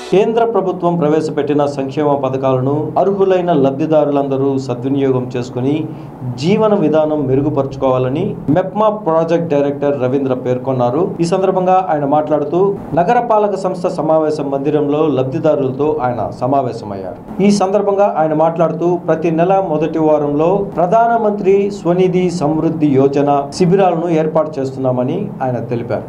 కేంద్ర ప్రభుత్వం ప్రవేశపెట్టిన సంక్షేమ పథకాలను అర్హులైన లబ్ధిదారులందరూ సద్వినియోగం చేసుకుని జీవన విధానం మెరుగుపరుచుకోవాలని మెప్మా ప్రాజెక్ట్ డైరెక్టర్ రవీంద్ర పేర్కొన్నారు ఈ సందర్భంగా ఆయన మాట్లాడుతూ నగరపాలక సంస్థ సమావేశం మందిరంలో లబ్ధిదారులతో ఆయన సమావేశమయ్యారు ఈ సందర్భంగా ఆయన మాట్లాడుతూ ప్రతి నెల మొదటి వారంలో ప్రధానమంత్రి స్వనిధి సమృద్ధి యోజన శిబిరాలను ఏర్పాటు చేస్తున్నామని ఆయన తెలిపారు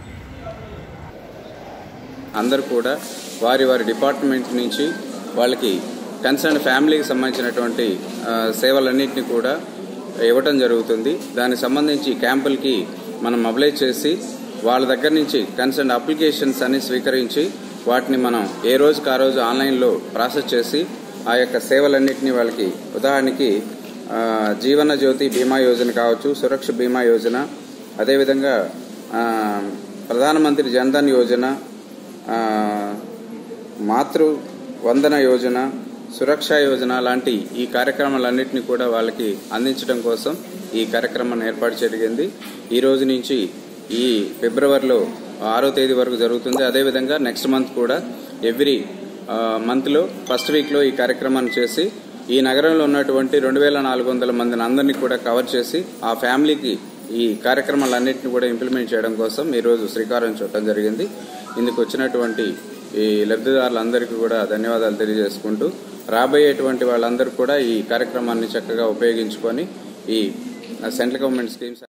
అందరూ కూడా వారి వారి డిపార్ట్మెంట్ నుంచి వాళ్ళకి కన్సర్న్ ఫ్యామిలీకి సంబంధించినటువంటి ఆ, సేవలన్నింటినీ కూడా ఇవ్వటం జరుగుతుంది దానికి సంబంధించి క్యాంపులకి మనం అప్లై చేసి వాళ్ళ దగ్గర నుంచి కన్సర్న్ అప్లికేషన్స్ అన్ని స్వీకరించి వాటిని మనం ఏ రోజుకి ఆ రోజు ఆన్లైన్లో ప్రాసెస్ చేసి ఆ యొక్క సేవలన్నింటినీ వాళ్ళకి ఉదాహరణకి ఆ, జీవన జ్యోతి బీమా యోజన కావచ్చు సురక్ష బీమా యోజన అదేవిధంగా ఆ, ప్రధానమంత్రి జన్ధన్ యోజన ఆ, మాతృ వందన యోజన సురక్ష యోజన లాంటి ఈ కార్యక్రమాలన్నింటినీ కూడా వాళ్ళకి అందించడం కోసం ఈ కార్యక్రమాన్ని ఏర్పాటు జరిగింది ఈ రోజు నుంచి ఈ ఫిబ్రవరిలో ఆరో తేదీ వరకు జరుగుతుంది అదేవిధంగా నెక్స్ట్ మంత్ కూడా ఎవ్రీ మంత్లో ఫస్ట్ వీక్లో ఈ కార్యక్రమాన్ని చేసి ఈ నగరంలో ఉన్నటువంటి రెండు వేల నాలుగు వందల మందిని అందరినీ కూడా కవర్ చేసి ఆ ఫ్యామిలీకి ఈ కార్యక్రమాలన్నింటినీ కూడా ఇంప్లిమెంట్ చేయడం కోసం ఈరోజు శ్రీకారం చుట్టడం జరిగింది ఇందుకు వచ్చినటువంటి ఈ లబ్ధిదారులందరికీ కూడా ధన్యవాదాలు తెలియజేసుకుంటూ రాబోయేటువంటి వాళ్ళందరూ కూడా ఈ కార్యక్రమాన్ని చక్కగా ఉపయోగించుకొని ఈ సెంట్రల్ గవర్నమెంట్ స్కీమ్స్